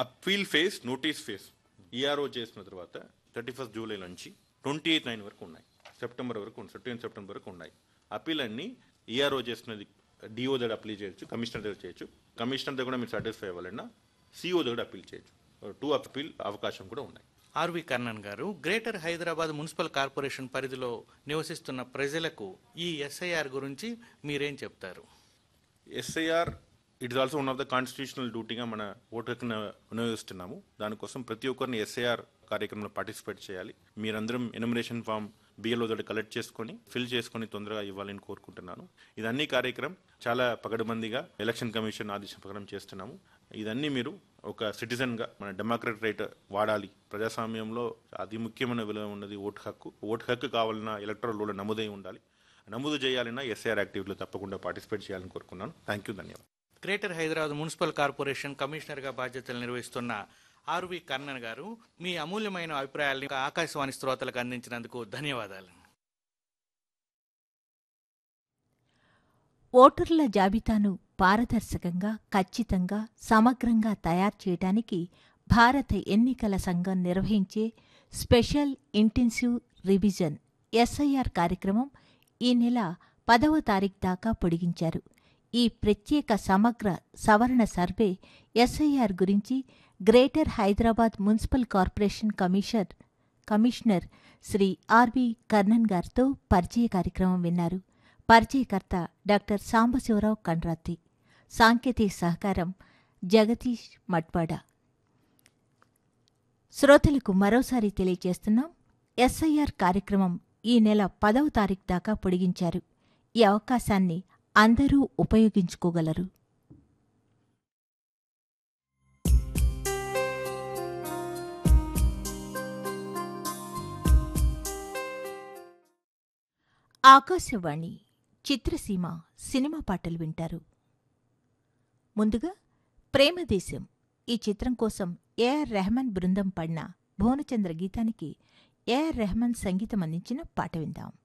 appeal phase notice phase ERO చేసిన తర్వాత thirty first July నుంచి ట్వంటీ ఎయిత్ నైన్ వరకు ఉన్నాయి సెప్టెంబర్ వరకు ఉన్నాయి సెప్టెంబర్ సెప్టెంబర్ వరకు ఉన్నాయి అప్పీల్ అన్ని ఈఆర్ఓ చేసినది డిఓ దగ్గర అప్లై చేయొచ్చు కమిషనర్ దగ్గర చేయొచ్చు కమిషనర్ దగ్గర కూడా మీరు సాటిస్ఫై అవ్వాలన్నా సిఓ దగ్గర అప్పీల్ చేయొచ్చు టూ అప్పీల్ అవకాశం కూడా ఉన్నాయి ఆర్వి కర్ణన్ గారు గ్రేటర్ హైదరాబాద్ మున్సిపల్ కార్పొరేషన్ పరిధిలో నివసిస్తున్న ప్రజలకు ఈ ఎస్ఐఆర్ గురించి మీరేం చెప్తారు SIR it is also one of the constitutional డ్యూటీగా మన ఓటు హక్కును వినియోగిస్తున్నాము దానికోసం ప్రతి ఒక్కరిని ఎస్ఐఆర్ కార్యక్రమంలో పార్టిసిపేట్ చేయాలి మీరందరం ఎనిమినేషన్ ఫామ్ బిఎల్ఓ తోటి కలెక్ట్ చేసుకొని ఫిల్ చేసుకొని తొందరగా ఇవ్వాలని కోరుకుంటున్నాను ఇదన్నీ కార్యక్రమం చాలా పగడబందిగా ఎలక్షన్ కమిషన్ ఆదేశం ప్రకారం చేస్తున్నాము ఇదన్నీ మీరు ఒక సిటిజన్గా మన డెమోక్రటిక్ రైట్ వాడాలి ప్రజాస్వామ్యంలో అతి ముఖ్యమైన విలువ ఉన్నది ఓటు హక్కు ఓటు హక్కు కావాలన్నా ఎలక్ట్రల్ రోల్ నమోదై ఉండాలి నమోదు చేయాలన్నా ఎస్ఐఆర్ యాక్టివిటీలో తప్పకుండా పార్టిసిపేట్ చేయాలని కోరుకున్నాను థ్యాంక్ యూ ధన్యవాదాలు గ్రేటర్ హైదరాబాద్ మున్సిపల్ కార్పొరేషన్ కమిషనర్గా బాధ్యతలు నిర్వహిస్తున్న ఆర్వి కర్ణన్ గారు మీ అమూల్యమైన అభిప్రాయాలను ఆకాశవాణి శ్రోతలకు అందించినందుకు ధన్యవాదాలు ఓటర్ల జాబితాను పారదర్శకంగా ఖచ్చితంగా సమగ్రంగా తయారు చేయడానికి భారత ఎన్నికల సంఘం నిర్వహించే స్పెషల్ ఇంటెన్సివ్ రివిజన్ ఎస్ఐఆర్ కార్యక్రమం ఈ నెల పదవ తారీఖు దాకా పొడిగించారు ఈ ప్రత్యేక సమగ్ర సవరణ సర్వే ఎస్ఐఆర్ గురించి greater Hyderabad municipal corporation commissioner commissioner Shri R V Karnan గారితో పరిచయ కార్యక్రమం విన్నారు పరిచయకర్త డాక్టర్ సాంబశివరావు కండ్రాతి సాంకేతిక సహకారం జగదీష్ మట్వాడ శ్రోతలకు మరోసారి తెలియజేస్తున్నాం ఎస్ఐఆర్ కార్యక్రమం ఈ నెల పదవ తారీఖు దాకా పొడిగించారు ఈ అవకాశాన్ని అందరూ ఉపయోగించుకోగలరు ఆకాశవాణి చిత్రసీమ సినిమా పాటలు వింటారు ముందుగా ప్రేమదేశం ఈ చిత్రం కోసం ఏఆర్ రెహమాన్ బృందం పాడిన భువనచంద్ర గీతానికి ఏఆర్ రెహమాన్ సంగీతం అందించిన పాట విందాం